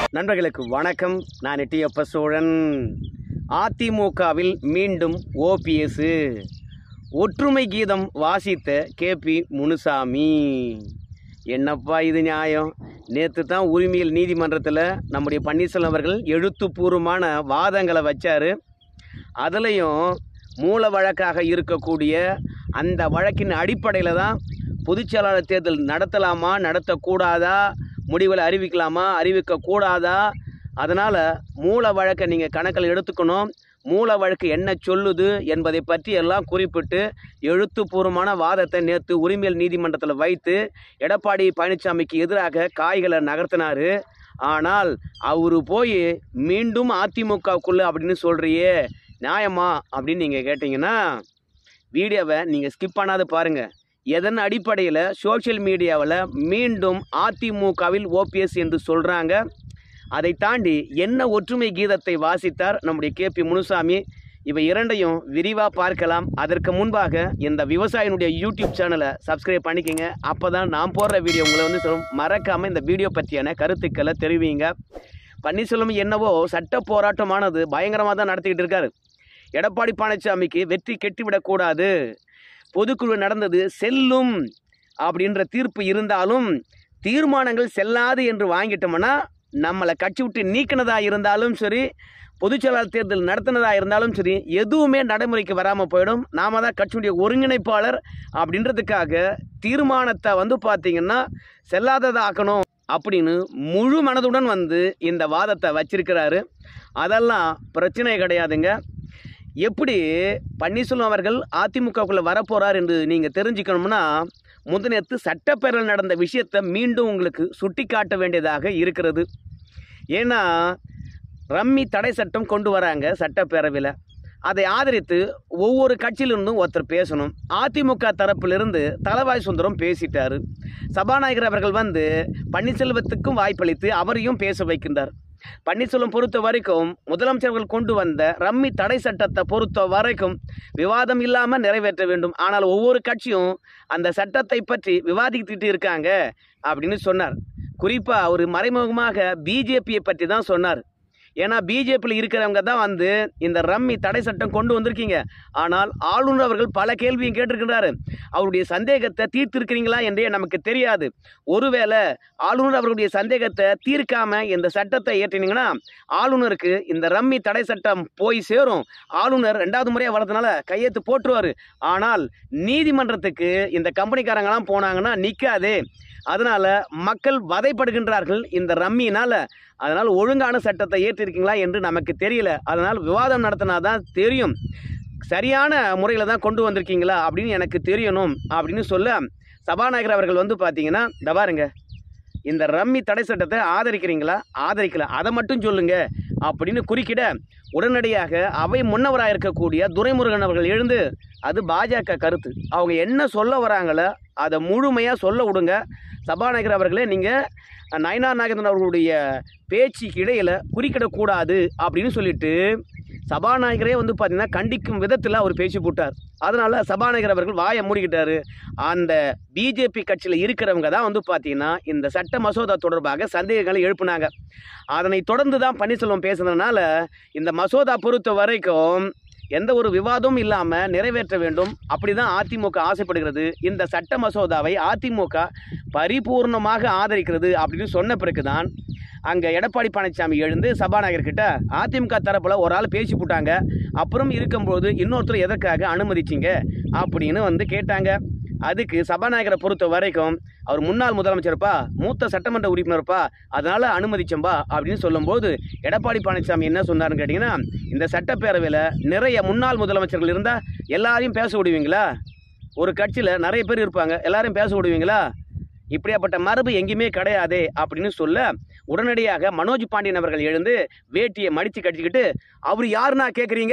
நண்பர்களுக்கு வணக்கம் நான் எட்டியப்ப சோழன் அதிமுகவில் மீண்டும் ஓபிஎஸ் ஒற்றுமை கீதம் வாசித்த கேபி முனுசாமி என்னப்பா இது நியாயம் நேற்று தான் உரிமையல் நீதிமன்றத்தில் நம்முடைய பன்னீர்செல்வம் அவர்கள் எழுத்துப்பூர்வமான வாதங்களை வச்சார் அதுலேயும் மூல வழக்காக இருக்கக்கூடிய அந்த வழக்கின் அடிப்படையில் தான் பொதுச்செயலாளர் தேர்தல் நடத்தலாமா நடத்தக்கூடாதா முடிவில் அறிவிக்கலாமா அறிவிக்கக்கூடாதா அதனால் மூல வழக்கை நீங்கள் கணக்கில் எடுத்துக்கணும் மூல வழக்கு என்ன சொல்லுது என்பதை பற்றி எல்லாம் குறிப்பிட்டு எழுத்துப்பூர்வமான வாதத்தை நேற்று உரிமையல் நீதிமன்றத்தில் வைத்து எடப்பாடி பழனிசாமிக்கு எதிராக காய்களை நகர்த்தினார் ஆனால் அவர் போய் மீண்டும் அதிமுகவுக்குள்ள அப்படின்னு சொல்கிறியே நியாயமா அப்படின்னு நீங்கள் கேட்டிங்கன்னா வீடியோவை நீங்கள் ஸ்கிப் பண்ணாத பாருங்கள் எதன் அடிப்படையில் சோஷியல் மீடியாவில் மீண்டும் அதிமுகவில் ஓபிஎஸ் என்று சொல்கிறாங்க அதை தாண்டி என்ன ஒற்றுமை கீதத்தை வாசித்தார் நம்முடைய கேபி முனுசாமி இவை இரண்டையும் விரிவாக பார்க்கலாம் அதற்கு முன்பாக இந்த விவசாயினுடைய யூடியூப் சேனலை சப்ஸ்கிரைப் பண்ணிக்கங்க அப்போ தான் நான் போடுற வீடியோ உங்களை வந்து சொல்லும் மறக்காமல் இந்த வீடியோ பற்றியான கருத்துக்களை தெரிவிங்க பன்னீர்செல்வம் என்னவோ சட்ட போராட்டமானது பயங்கரமாக தான் நடத்திக்கிட்டு இருக்காரு எடப்பாடி பழனிசாமிக்கு வெற்றி கெட்டுவிடக்கூடாது பொதுக்குழு நடந்தது செல்லும் அப்படின்ற தீர்ப்பு இருந்தாலும் தீர்மானங்கள் செல்லாது என்று வாங்கிட்டோம்னா நம்மளை கட்சி விட்டு நீக்கினதா இருந்தாலும் சரி பொதுச்செயலாளர் தேர்தல் நடத்தினதா இருந்தாலும் சரி எதுவுமே நடைமுறைக்கு வராமல் போயிடும் நாம தான் கட்சியுடைய ஒருங்கிணைப்பாளர் அப்படின்றதுக்காக தீர்மானத்தை வந்து பார்த்தீங்கன்னா செல்லாததாக்கணும் அப்படின்னு முழு மனதுடன் வந்து இந்த வாதத்தை வச்சிருக்கிறாரு அதெல்லாம் பிரச்சனை கிடையாதுங்க எப்படி பன்னீர்செல்வம் அவர்கள் அதிமுகவுக்குள்ளே வரப்போகிறார் என்று நீங்கள் தெரிஞ்சுக்கணும்னா முதனேத்து சட்டப்பேரவையில் நடந்த விஷயத்தை மீண்டும் உங்களுக்கு சுட்டி காட்ட வேண்டியதாக இருக்கிறது ஏன்னா ரம்மி தடை சட்டம் கொண்டு வராங்க சட்டப்பேரவையில் அதை ஆதரித்து ஒவ்வொரு கட்சியிலிருந்தும் ஒருத்தர் பேசணும் அதிமுக தரப்பிலிருந்து தலவாய் சுந்தரம் பேசிட்டார் சபாநாயகர் அவர்கள் வந்து பன்னீர்செல்வத்துக்கும் வாய்ப்பளித்து அவரையும் பேச வைக்கின்றார் பன்னீர்செல்வம் பொறுத்த வரைக்கும் முதலமைச்சர்கள் கொண்டு வந்த ரம்மி தடை சட்டத்தை பொறுத்த வரைக்கும் விவாதம் இல்லாமல் நிறைவேற்ற வேண்டும் ஆனால் ஒவ்வொரு கட்சியும் அந்த சட்டத்தை பற்றி விவாதித்துட்டு இருக்காங்க அப்படின்னு சொன்னார் குறிப்பாக அவர் மறைமுகமாக பிஜேபியை பற்றி தான் சொன்னார் ஏன்னா பிஜேபியில் இருக்கிறவங்க தான் வந்து இந்த ரம்மி தடை சட்டம் கொண்டு வந்திருக்கீங்க ஆனால் ஆளுநர் அவர்கள் பல கேள்வியும் கேட்டிருக்கிறாரு அவருடைய சந்தேகத்தை தீர்த்திருக்கிறீங்களா என்றே நமக்கு தெரியாது ஒருவேளை ஆளுநர் அவர்களுடைய சந்தேகத்தை தீர்க்காம இந்த சட்டத்தை ஏற்றினீங்கன்னா ஆளுநருக்கு இந்த ரம்மி தடை சட்டம் போய் சேரும் ஆளுநர் ரெண்டாவது முறையாக வளர்த்தனால கையெழுத்து போட்டுருவார் ஆனால் நீதிமன்றத்துக்கு இந்த கம்பெனிக்காரங்களாம் போனாங்கன்னா நிற்காது அதனால மக்கள் வதைப்படுகின்றார்கள் இந்த ரம்மியினால அதனால் ஒழுங்கான சட்டத்தை ஏற்றிருக்கீங்களா என்று நமக்கு தெரியல அதனால் விவாதம் நடத்தினா தான் தெரியும் சரியான முறையில் தான் கொண்டு வந்திருக்கீங்களா அப்படின்னு எனக்கு தெரியணும் அப்படின்னு சொல்ல சபாநாயகர் அவர்கள் வந்து பார்த்தீங்கன்னா இந்த பாருங்க இந்த ரம்மி தடை சட்டத்தை ஆதரிக்கிறீங்களா ஆதரிக்கல அதை மட்டும் சொல்லுங்க அப்படின்னு குறுக்கிட உடனடியாக அவை முன்னவராக இருக்கக்கூடிய துரைமுருகன் அவர்கள் எழுந்து அது பாஜக கருத்து அவங்க என்ன சொல்ல வராங்களோ அதை முழுமையாக சொல்ல விடுங்க சபாநாயகர் அவர்களே நீங்கள் நயனார் நாகேந்திரன் அவர்களுடைய பேச்சுக்கு இடையில் குறுக்கிடக்கூடாது அப்படின்னு சொல்லிட்டு சபாநாயகரே வந்து பார்த்தீங்கன்னா கண்டிக்கும் விதத்தில் அவர் பேச்சு போட்டார் அதனால் சபாநாயகர் அவர்கள் வாயை மூடிக்கிட்டாரு அந்த பிஜேபி கட்சியில் இருக்கிறவங்க தான் வந்து பார்த்தீங்கன்னா இந்த சட்ட மசோதா தொடர்பாக சந்தேகங்களை எழுப்புனாங்க அதனை தொடர்ந்து தான் பன்னீர்செல்வம் பேசுனதுனால இந்த மசோதா பொறுத்த வரைக்கும் எந்த ஒரு விவாதமும் இல்லாமல் நிறைவேற்ற வேண்டும் அப்படி தான் அதிமுக ஆசைப்படுகிறது இந்த சட்ட மசோதாவை அதிமுக பரிபூர்ணமாக ஆதரிக்கிறது அப்படின்னு சொன்ன பிறகு தான் அங்கே எடப்பாடி பழனிசாமி எழுந்து சபாநாயகர் கிட்ட அதிமுக தரப்பில் ஒரு ஆள் பேசி போட்டாங்க அப்புறம் இருக்கும்போது இன்னொருத்தர் எதற்காக அனுமதிச்சிங்க அப்படின்னு வந்து கேட்டாங்க அதுக்கு சபாநாயகரை பொறுத்த வரைக்கும் அவர் முன்னாள் முதலமைச்சர்ப்பா மூத்த சட்டமன்ற உறுப்பினர்ப்பா அதனால அனுமதிச்சம்பா அப்படின்னு சொல்லும்போது எடப்பாடி பழனிசாமி என்ன சொன்னாருன்னு கேட்டிங்கன்னா இந்த சட்டப்பேரவையில் நிறைய முன்னாள் முதலமைச்சர்கள் இருந்தால் எல்லாரையும் பேச விடுவீங்களா ஒரு கட்சியில் நிறைய பேர் இருப்பாங்க எல்லாரையும் பேச விடுவீங்களா இப்படியாப்பட்ட மரபு எங்கேயுமே கிடையாதே அப்படின்னு சொல்ல உடனடியாக மனோஜ் பாண்டியன் அவர்கள் எழுந்து வேட்டியை மடித்து கட்டிக்கிட்டு அவர் யாருன்னா கேட்குறீங்க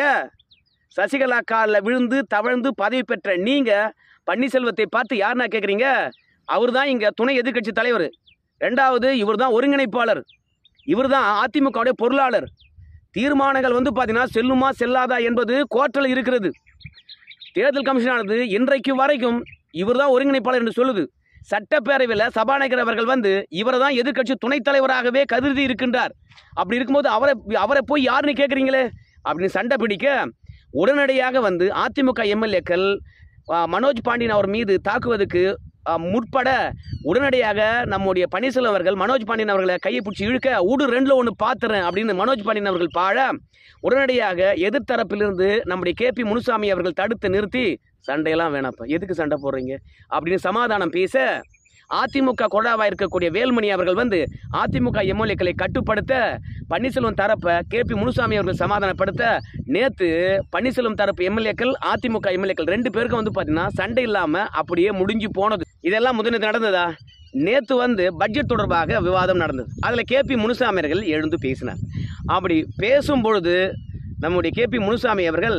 சசிகலா காலில் விழுந்து தவழ்ந்து பதவி பெற்ற நீங்கள் பன்னீர்செல்வத்தை பார்த்து யாருன்னா கேட்குறீங்க அவர் தான் இங்கே துணை எதிர்க்கட்சி தலைவர் ரெண்டாவது இவர் தான் ஒருங்கிணைப்பாளர் இவர் தான் அதிமுகவுடைய பொருளாளர் தீர்மானங்கள் வந்து பார்த்தீங்கன்னா செல்லுமா செல்லாதா என்பது கோர்ட்டில் இருக்கிறது தேர்தல் கமிஷனானது இன்றைக்கு வரைக்கும் இவர் தான் ஒருங்கிணைப்பாளர் என்று சொல்லுது சட்டப்பேரவையில் சபாநாயகர் அவர்கள் வந்து இவரை தான் எதிர்க்கட்சி துணைத் தலைவராகவே கருதி இருக்கின்றார் அப்படி இருக்கும்போது அவரை அவரை போய் யாருன்னு கேட்குறீங்களே அப்படின்னு சண்டை பிடிக்க உடனடியாக வந்து அதிமுக எம்எல்ஏக்கள் மனோஜ் பாண்டியன் அவர் மீது தாக்குவதற்கு ஆ, முற்பட உடனடியாக நம்முடைய பன்னீர்செல்வம் அவர்கள் மனோஜ் பாண்டியன் அவர்களை கையை பிடிச்சி இழுக்க ஊடு ரெண்டில் ஒன்று பார்த்துறேன் அப்படின்னு மனோஜ் பாண்டியன் அவர்கள் பாழ உடனடியாக எதிர்த்தரப்பிலிருந்து நம்முடைய கேபி முனுசாமி அவர்கள் தடுத்து நிறுத்தி சண்டையெல்லாம் வேணாப்பா எதுக்கு சண்டை போடுறீங்க அப்படின்னு சமாதானம் பேச அதிமுக கொடாவாக இருக்கக்கூடிய வேல்மணி அவர்கள் வந்து அதிமுக எம்எல்ஏக்களை கட்டுப்படுத்த பன்னீர்செல்வம் தரப்பை கேபி முனுசாமி அவர்கள் சமாதானப்படுத்த நேற்று பன்னீர்செல்வம் தரப்பு எம்எல்ஏக்கள் அதிமுக எம்எல்ஏக்கள் ரெண்டு பேருக்கும் வந்து பார்த்தீங்கன்னா சண்டை இல்லாமல் அப்படியே முடிஞ்சு போனது இதெல்லாம் முதலில் நடந்ததா நேற்று வந்து பட்ஜெட் தொடர்பாக விவாதம் நடந்தது அதில் கேபி முனுசாமி அவர்கள் எழுந்து பேசினார் அப்படி பேசும் பொழுது நம்முடைய கேபி முனுசாமி அவர்கள்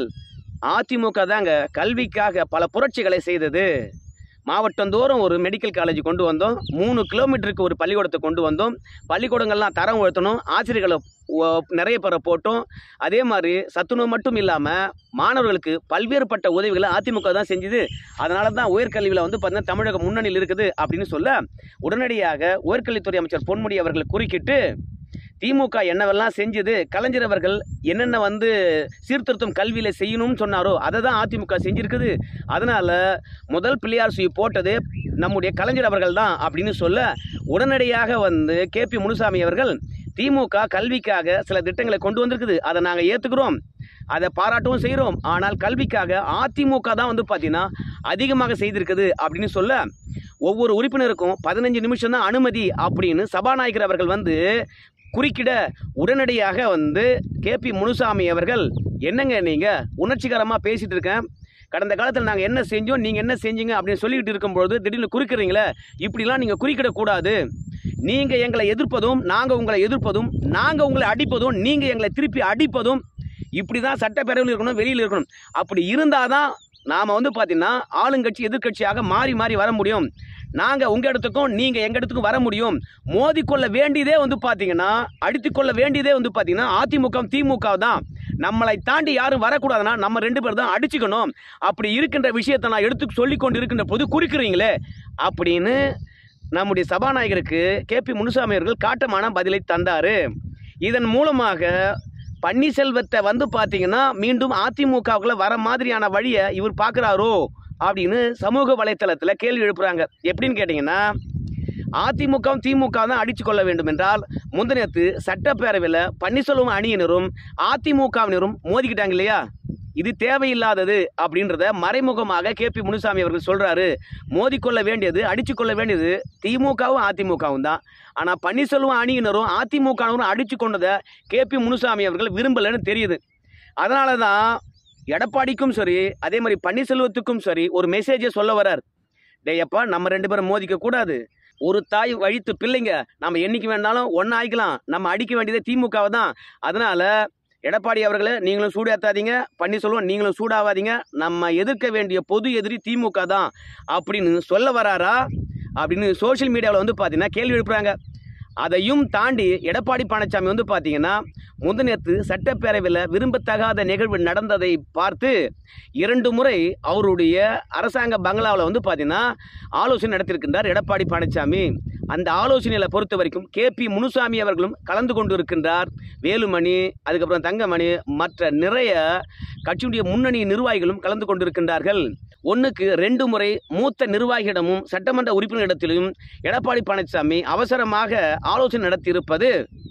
அதிமுக தாங்க கல்விக்காக பல புரட்சிகளை செய்தது மாவட்டந்தோறும் ஒரு மெடிக்கல் காலேஜ் கொண்டு வந்தோம் மூணு கிலோமீட்டருக்கு ஒரு பள்ளிக்கூடத்தை கொண்டு வந்தோம் பள்ளிக்கூடங்கள்லாம் தரம் உயர்த்தணும் ஆசிரியர்களை ஒ- நிறைய பேரை போட்டோம் அதே மாதிரி சத்துணவு மட்டும் இல்லாமல் மாணவர்களுக்கு பல்வேறுபட்ட உதவிகளை அதிமுக தான் செஞ்சுது அதனால தான் உயர்கல்வியில் வந்து பார்த்தீங்கன்னா தமிழகம் முன்னணியில் இருக்குது அப்படின்னு சொல்ல உடனடியாக உயர்கல்வித்துறை அமைச்சர் பொன்முடி அவர்கள் குறுக்கிட்டு திமுக என்னவெல்லாம் செஞ்சது கலைஞர் அவர்கள் என்னென்ன வந்து சீர்திருத்தம் கல்வியில் செய்யணும்னு சொன்னாரோ அதை தான் அதிமுக செஞ்சிருக்குது அதனால் முதல் பிள்ளையார் சுழி போட்டது நம்முடைய கலைஞர் அவர்கள் தான் அப்படின்னு சொல்ல உடனடியாக வந்து கேபி முனுசாமி அவர்கள் திமுக கல்விக்காக சில திட்டங்களை கொண்டு வந்திருக்குது அதை நாங்கள் ஏற்றுக்கிறோம் அதை பாராட்டவும் செய்கிறோம் ஆனால் கல்விக்காக அதிமுக தான் வந்து பார்த்தீங்கன்னா அதிகமாக செய்திருக்குது அப்படின்னு சொல்ல ஒவ்வொரு உறுப்பினருக்கும் பதினஞ்சு நிமிஷம் தான் அனுமதி அப்படின்னு சபாநாயகர் அவர்கள் வந்து குறுக்கிட உடனடியாக வந்து கேபி முனுசாமி அவர்கள் என்னங்க நீங்கள் உணர்ச்சிகரமாக பேசிட்டு இருக்கேன் கடந்த காலத்தில் நாங்கள் என்ன செஞ்சோம் நீங்கள் என்ன செஞ்சீங்க அப்படின்னு சொல்லிக்கிட்டு இருக்கும்பொழுது திடீர்னு குறுக்கிறீங்களே இப்படிலாம் நீங்கள் குறுக்கிடக்கூடாது நீங்கள் எங்களை எதிர்ப்பதும் நாங்கள் உங்களை எதிர்ப்பதும் நாங்கள் உங்களை அடிப்பதும் நீங்கள் எங்களை திருப்பி அடிப்பதும் இப்படி தான் சட்டப்பேரவையில் இருக்கணும் வெளியில் இருக்கணும் அப்படி இருந்தால் தான் நாம் வந்து பார்த்தீங்கன்னா ஆளுங்கட்சி எதிர்க்கட்சியாக மாறி மாறி வர முடியும் நாங்கள் உங்கள் இடத்துக்கும் நீங்கள் எங்கள் இடத்துக்கும் வர முடியும் மோதிக்கொள்ள வேண்டியதே வந்து பார்த்தீங்கன்னா அடித்துக்கொள்ள வேண்டியதே வந்து பார்த்தீங்கன்னா அதிமுக திமுக தான் நம்மளை தாண்டி யாரும் வரக்கூடாதுன்னா நம்ம ரெண்டு பேர் தான் அடிச்சுக்கணும் அப்படி இருக்கின்ற விஷயத்தை நான் எடுத்து சொல்லி கொண்டு இருக்கின்ற போது குறிக்கிறீங்களே அப்படின்னு நம்முடைய சபாநாயகருக்கு கேபி முனுசாமி அவர்கள் காட்டமான பதிலை தந்தார் இதன் மூலமாக பன்னீர்செல்வத்தை வந்து பார்த்தீங்கன்னா மீண்டும் அதிமுகவுக்குள்ள வர மாதிரியான வழியை இவர் பார்க்குறாரோ அப்படின்னு சமூக வலைத்தளத்தில் கேள்வி எழுப்புறாங்க எப்படின்னு கேட்டிங்கன்னா அதிமுகவும் திமுக தான் அடித்து கொள்ள வேண்டும் என்றால் முந்தினத்து சட்டப்பேரவையில் பன்னீர்செல்வம் அணியினரும் அதிமுகவினரும் மோதிக்கிட்டாங்க இல்லையா இது தேவையில்லாதது அப்படின்றத மறைமுகமாக கேபி முனுசாமி அவர்கள் சொல்றாரு மோதிக்கொள்ள வேண்டியது அடிச்சுக்கொள்ள வேண்டியது திமுகவும் அதிமுகவும் தான் ஆனால் பன்னீர்செல்வம் அணியினரும் அதிமுகவினரும் அடிச்சு கொண்டதை கேபி முனுசாமி அவர்கள் விரும்பலைன்னு தெரியுது அதனால தான் எடப்பாடிக்கும் சரி அதே மாதிரி பன்னீர்செல்வத்துக்கும் சரி ஒரு மெசேஜை சொல்ல வரார் டேயப்பா நம்ம ரெண்டு பேரும் மோதிக்க கூடாது ஒரு தாய் வழித்து பிள்ளைங்க நம்ம என்னைக்கு வேணாலும் ஒன்றா ஆயிக்கலாம் நம்ம அடிக்க வேண்டியது திமுகவை தான் அதனால எடப்பாடி அவர்களே நீங்களும் சூடேத்தாதீங்க பன்னீர்செல்வம் நீங்களும் சூடாவாதீங்க நம்ம எதிர்க்க வேண்டிய பொது எதிரி திமுக தான் அப்படின்னு சொல்ல வராரா அப்படின்னு சோஷியல் மீடியாவில் வந்து பார்த்தீங்கன்னா கேள்வி எழுப்புறாங்க அதையும் தாண்டி எடப்பாடி பழனிசாமி வந்து பார்த்தீங்கன்னா முந்தநேத்து சட்டப்பேரவையில் விரும்பத்தகாத நிகழ்வு நடந்ததை பார்த்து இரண்டு முறை அவருடைய அரசாங்க பங்களாவில் வந்து பார்த்தீங்கன்னா ஆலோசனை நடத்தியிருக்கின்றார் எடப்பாடி பழனிசாமி அந்த ஆலோசனையில் பொறுத்த வரைக்கும் கேபி முனுசாமி அவர்களும் கலந்து கொண்டு இருக்கின்றார் வேலுமணி அதுக்கப்புறம் தங்கமணி மற்ற நிறைய கட்சியுடைய முன்னணி நிர்வாகிகளும் கலந்து கொண்டிருக்கின்றார்கள் ஒன்றுக்கு ரெண்டு முறை மூத்த நிர்வாகியிடமும் சட்டமன்ற உறுப்பினரிடத்திலும் எடப்பாடி பழனிசாமி அவசரமாக ஆலோசனை நடத்தியிருப்பது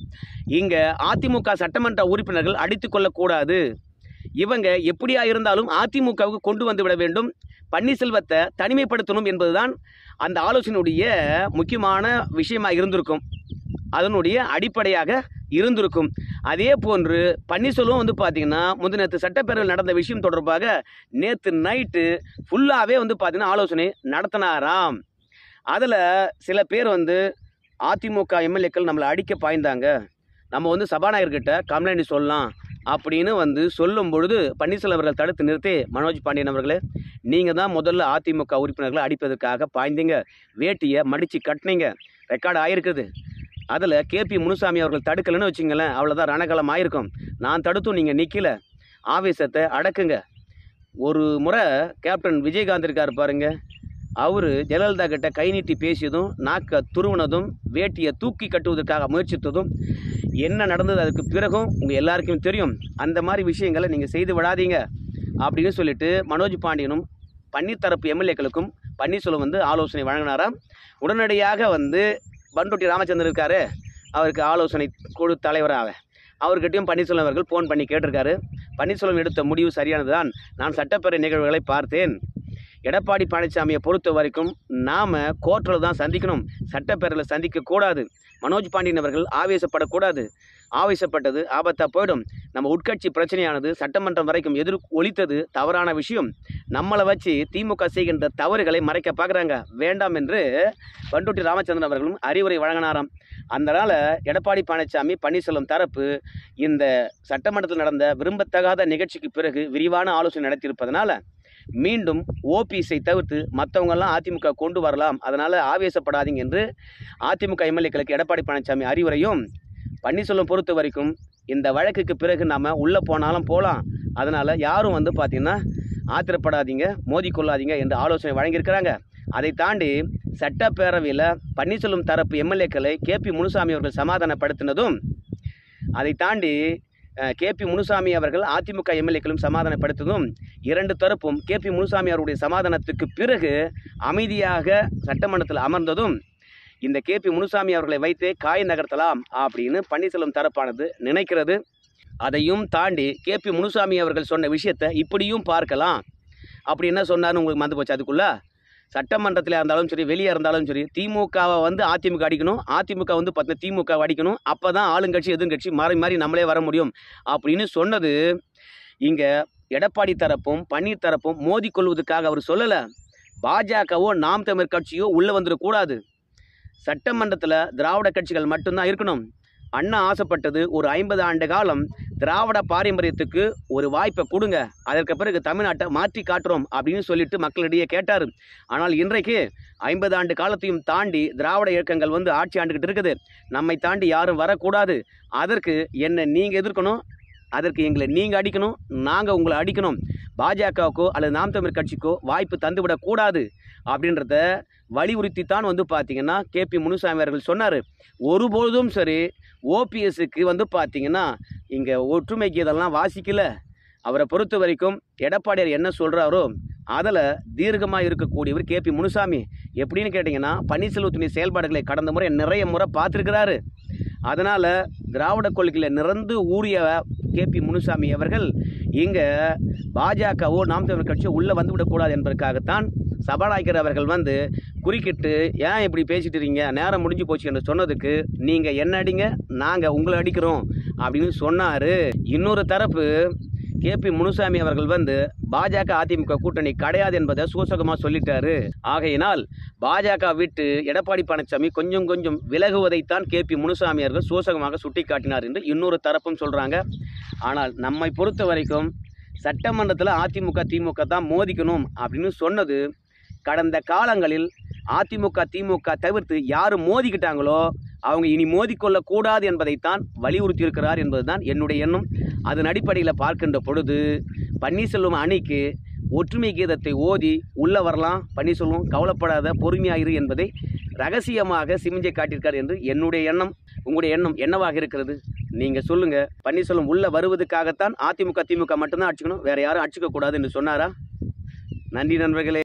இங்கே அதிமுக சட்டமன்ற உறுப்பினர்கள் அடித்து கொள்ளக்கூடாது இவங்க எப்படியா இருந்தாலும் அதிமுகவுக்கு கொண்டு வந்து விட வேண்டும் பன்னீர்செல்வத்தை தனிமைப்படுத்தணும் என்பதுதான் அந்த ஆலோசனையுடைய முக்கியமான விஷயமா இருந்திருக்கும் அதனுடைய அடிப்படையாக இருந்திருக்கும் அதே போன்று பன்னீர்செல்வம் வந்து பார்த்தீங்கன்னா முந்தினத்து சட்டப்பேரவையில் நடந்த விஷயம் தொடர்பாக நேற்று நைட்டு ஃபுல்லாகவே வந்து பார்த்தீங்கன்னா ஆலோசனை நடத்தினாராம் அதில் சில பேர் வந்து அதிமுக எம்எல்ஏக்கள் நம்மளை அடிக்க பாய்ந்தாங்க நம்ம வந்து சபாநாயகர்கிட்ட கம்ப்ளைண்ட் சொல்லலாம் அப்படின்னு வந்து சொல்லும் பொழுது பன்னீர்செல்வம் அவர்கள் தடுத்து நிறுத்தி மனோஜ் பாண்டியன் அவர்களே நீங்கள் தான் முதல்ல அதிமுக உறுப்பினர்களை அடிப்பதற்காக பாய்ந்தீங்க வேட்டியை மடித்து கட்டினீங்க ரெக்கார்டு ஆயிருக்குது அதில் கேபி முனுசாமி அவர்கள் தடுக்கலைன்னு வச்சுங்களேன் அவ்வளோதான் ரணகலம் ஆயிருக்கும் நான் தடுத்தும் நீங்கள் நிற்கல ஆவேசத்தை அடக்குங்க ஒரு முறை கேப்டன் விஜயகாந்த் இருக்கார் பாருங்க அவர் ஜெயலலிதா கிட்ட கை நீட்டி பேசியதும் நாக்க துருவினதும் வேட்டியை தூக்கி கட்டுவதற்காக முயற்சித்ததும் என்ன நடந்தது அதுக்கு பிறகும் உங்கள் எல்லாருக்கும் தெரியும் அந்த மாதிரி விஷயங்களை நீங்கள் செய்து விடாதீங்க அப்படின்னு சொல்லிட்டு மனோஜ் பாண்டியனும் பன்னீர் தரப்பு எம்எல்ஏக்களுக்கும் பன்னீர்செல்வம் வந்து ஆலோசனை வழங்கினாராம் உடனடியாக வந்து பண்ருட்டி ராமச்சந்திரன் இருக்காரு அவருக்கு ஆலோசனை குழு தலைவராக அவர்கிட்டயும் பன்னீர்செல்வம் அவர்கள் ஃபோன் பண்ணி கேட்டிருக்காரு பன்னீர்செல்வம் எடுத்த முடிவு சரியானதுதான் நான் சட்டப்பேரவை நிகழ்வுகளை பார்த்தேன் எடப்பாடி பழனிசாமியை பொறுத்த வரைக்கும் நாம் கோர்ட்டில் தான் சந்திக்கணும் சட்டப்பேரவையில் சந்திக்கக்கூடாது மனோஜ் பாண்டியன் அவர்கள் ஆவேசப்படக்கூடாது ஆவேசப்பட்டது ஆபத்தாக போயிடும் நம்ம உட்கட்சி பிரச்சனையானது சட்டமன்றம் வரைக்கும் எதிர் ஒலித்தது தவறான விஷயம் நம்மளை வச்சு திமுக செய்கின்ற தவறுகளை மறைக்க பார்க்குறாங்க வேண்டாம் என்று பண்ருட்டி ராமச்சந்திரன் அவர்களும் அறிவுரை வழங்கினாராம் அதனால் எடப்பாடி பழனிசாமி பன்னீர்செல்வம் தரப்பு இந்த சட்டமன்றத்தில் நடந்த விரும்பத்தகாத நிகழ்ச்சிக்கு பிறகு விரிவான ஆலோசனை நடத்தியிருப்பதனால மீண்டும் ஓபிஎஸ்ஐ தவிர்த்து மற்றவங்கெல்லாம் அதிமுக கொண்டு வரலாம் அதனால் ஆவேசப்படாதீங்க என்று அதிமுக எம்எல்ஏக்களுக்கு எடப்பாடி பழனிசாமி அறிவுரையும் பன்னீர்செல்வம் பொறுத்த வரைக்கும் இந்த வழக்குக்கு பிறகு நாம் உள்ளே போனாலும் போகலாம் அதனால் யாரும் வந்து பார்த்திங்கன்னா ஆத்திரப்படாதீங்க மோதிக்கொள்ளாதீங்க என்று ஆலோசனை வழங்கியிருக்கிறாங்க அதை தாண்டி சட்டப்பேரவையில் பன்னீர்செல்வம் தரப்பு எம்எல்ஏக்களை கேபி முனுசாமி அவர்கள் சமாதானப்படுத்தினதும் அதை தாண்டி கேபி முனுசாமி அவர்கள் அதிமுக எம்எல்ஏக்களும் சமாதானப்படுத்ததும் இரண்டு தரப்பும் கேபி முனுசாமி அவருடைய சமாதானத்துக்கு பிறகு அமைதியாக சட்டமன்றத்தில் அமர்ந்ததும் இந்த கேபி முனுசாமி அவர்களை வைத்தே காய் நகர்த்தலாம் அப்படின்னு பன்னீர்செல்வம் தரப்பானது நினைக்கிறது அதையும் தாண்டி கேபி முனுசாமி அவர்கள் சொன்ன விஷயத்தை இப்படியும் பார்க்கலாம் அப்படி என்ன சொன்னார்னு உங்களுக்கு மறந்து போச்சு அதுக்குள்ள சட்டமன்றத்தில் இருந்தாலும் சரி வெளியே இருந்தாலும் சரி திமுகவை வந்து அதிமுக அடிக்கணும் அதிமுக வந்து பார்த்தா திமுக அடிக்கணும் அப்போ தான் ஆளுங்கட்சி எதிர்கட்சி மாறி மாறி நம்மளே வர முடியும் அப்படின்னு சொன்னது இங்கே எடப்பாடி தரப்பும் பன்னீர் தரப்பும் மோதிக்கொள்வதற்காக அவர் சொல்லலை பாஜகவோ நாம் தமிழ் கட்சியோ உள்ளே வந்துடக்கூடாது சட்டமன்றத்தில் திராவிட கட்சிகள் மட்டும்தான் இருக்கணும் அண்ணா ஆசைப்பட்டது ஒரு ஐம்பது ஆண்டு காலம் திராவிட பாரம்பரியத்துக்கு ஒரு வாய்ப்பை கொடுங்க அதற்கு பிறகு தமிழ்நாட்டை மாற்றி காட்டுறோம் அப்படின்னு சொல்லிட்டு மக்களிடையே கேட்டார் ஆனால் இன்றைக்கு ஐம்பது ஆண்டு காலத்தையும் தாண்டி திராவிட இயக்கங்கள் வந்து ஆட்சி ஆண்டுகிட்டு இருக்குது நம்மை தாண்டி யாரும் வரக்கூடாது அதற்கு என்ன நீங்கள் எதிர்க்கணும் அதற்கு எங்களை நீங்கள் அடிக்கணும் நாங்கள் உங்களை அடிக்கணும் பாஜகவுக்கோ அல்லது நாம் தமிழ் கட்சிக்கோ வாய்ப்பு தந்துவிடக்கூடாது அப்படின்றத வலியுறுத்தி தான் வந்து பார்த்தீங்கன்னா கேபி முனுசாமி அவர்கள் சொன்னார் ஒருபொழுதும் சரி ஓபிஎஸ்க்கு வந்து பார்த்தீங்கன்னா இங்கே ஒற்றுமை கீதம்லாம் வாசிக்கல அவரை பொறுத்த வரைக்கும் எடப்பாடியார் என்ன சொல்கிறாரோ அதில் தீர்க்கமாக இருக்கக்கூடியவர் கேபி முனுசாமி எப்படின்னு கேட்டிங்கன்னா பன்னீர்செல்வத்தினுடைய செயல்பாடுகளை கடந்த முறை நிறைய முறை பார்த்துருக்கிறாரு அதனால் திராவிட கொள்கையில் நிறந்து ஊறிய கேபி முனுசாமி அவர்கள் இங்கே பாஜகவோ நாம் தமிழர் கட்சியோ உள்ளே வந்துவிடக்கூடாது என்பதற்காகத்தான் சபாநாயகர் அவர்கள் வந்து குறுக்கிட்டு ஏன் இப்படி பேசிட்டு இருக்கீங்க நேரம் முடிஞ்சு போச்சு என்று சொன்னதுக்கு நீங்கள் என்ன அடிங்க நாங்கள் உங்களை அடிக்கிறோம் அப்படின்னு சொன்னார் இன்னொரு தரப்பு கேபி முனுசாமி அவர்கள் வந்து பாஜக அதிமுக கூட்டணி கிடையாது என்பதை சூசகமாக சொல்லிட்டாரு ஆகையினால் பாஜக விட்டு எடப்பாடி பழனிசாமி கொஞ்சம் கொஞ்சம் விலகுவதைத்தான் கேபி முனுசாமி அவர்கள் சூசகமாக சுட்டிக்காட்டினார் என்று இன்னொரு தரப்பும் சொல்கிறாங்க ஆனால் நம்மை பொறுத்த வரைக்கும் சட்டமன்றத்தில் அதிமுக திமுக தான் மோதிக்கணும் அப்படின்னு சொன்னது கடந்த காலங்களில் அதிமுக திமுக தவிர்த்து யார் மோதிக்கிட்டாங்களோ அவங்க இனி மோதிக்கொள்ளக்கூடாது என்பதைத்தான் வலியுறுத்தி இருக்கிறார் என்பதுதான் என்னுடைய எண்ணம் அதன் அடிப்படையில் பார்க்கின்ற பொழுது பன்னீர்செல்வம் அணிக்கு ஒற்றுமை கீதத்தை ஓதி உள்ள வரலாம் பன்னீர்செல்வம் கவலைப்படாத பொறுமையாயிரு என்பதை ரகசியமாக சிமிஞ்சை காட்டியிருக்கார் என்று என்னுடைய எண்ணம் உங்களுடைய எண்ணம் என்னவாக இருக்கிறது நீங்க சொல்லுங்க பன்னீர்செல்வம் உள்ள வருவதற்காகத்தான் அதிமுக திமுக மட்டும்தான் அடிச்சுக்கணும் வேற யாரும் அடிச்சுக்க கூடாது என்று சொன்னாரா நன்றி நண்பர்களே